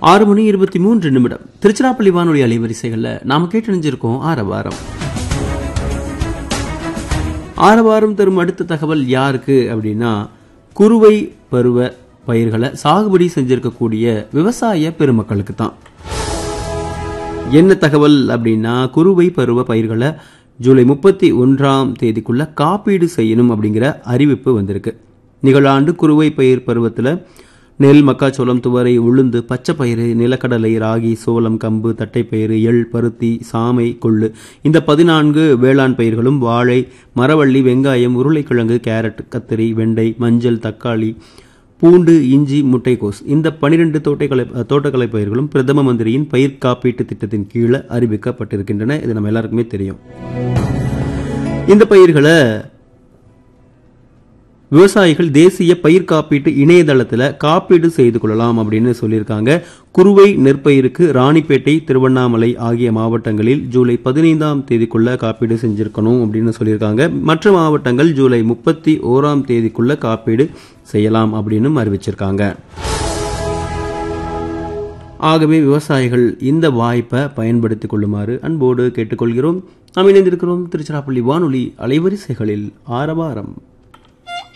ஆறு மணி இருபத்தி மூன்று நிமிடம் திருச்சிராப்பள்ளி வானொலி அலைவரிசைகளில் நாம கேட்டணிஞ்சிருக்கோம் ஆரவாரம் ஆரவாரம் தரும் அடுத்த தகவல் யாருக்கு அப்படின்னா குறுவை பருவ பயிர்களை சாகுபடி செஞ்சிருக்கக்கூடிய விவசாய பெருமக்களுக்கு தான் என்ன தகவல் அப்படின்னா குறுவை பருவ பயிர்களை ஜூலை முப்பத்தி ஒன்றாம் தேதிக்குள்ள காப்பீடு செய்யணும் அப்படிங்கிற அறிவிப்பு வந்திருக்கு நிகழாண்டு குறுவை பயிர் பருவத்தில் நெல் மக்காச்சோளம் துவரை உளுந்து பச்சை பயிறு நிலக்கடலை ராகி சோளம் கம்பு தட்டைப்பயிறு எள் பருத்தி சாமை கொள்ளு இந்த பதினான்கு வேளாண் பயிர்களும் வாழை மரவள்ளி வெங்காயம் உருளைக்கிழங்கு கேரட் கத்திரி வெண்டை மஞ்சள் தக்காளி பூண்டு இஞ்சி முட்டைக்கோஸ் இந்த பனிரெண்டு தோட்டக்கலை தோட்டக்கலை பயிர்களும் பிரதம மந்திரியின் பயிர் காப்பீட்டு திட்டத்தின் கீழே அறிவிக்கப்பட்டிருக்கின்றன இது நம்ம எல்லாருக்குமே தெரியும் இந்த பயிர்களை விவசாயிகள் தேசிய பயிர் காப்பீட்டு இணையதளத்தில் காப்பீடு செய்து கொள்ளலாம் அப்படின்னு சொல்லியிருக்காங்க குறுவை நெற்பயிருக்கு ராணிப்பேட்டை திருவண்ணாமலை ஆகிய மாவட்டங்களில் ஜூலை பதினைந்தாம் தேதிக்குள்ள காப்பீடு செஞ்சிருக்கணும் அப்படின்னு சொல்லியிருக்காங்க மற்ற மாவட்டங்கள் ஜூலை முப்பத்தி ஓராம் தேதிக்குள்ள காப்பீடு செய்யலாம் அப்படின்னு அறிவிச்சிருக்காங்க ஆகவே விவசாயிகள் இந்த வாய்ப்பை பயன்படுத்திக் கொள்ளுமாறு அன்போடு கேட்டுக்கொள்கிறோம் நாம் இணைந்திருக்கிறோம் திருச்சிராப்பள்ளி வானொலி அலைவரிசைகளில் ஆரவாரம்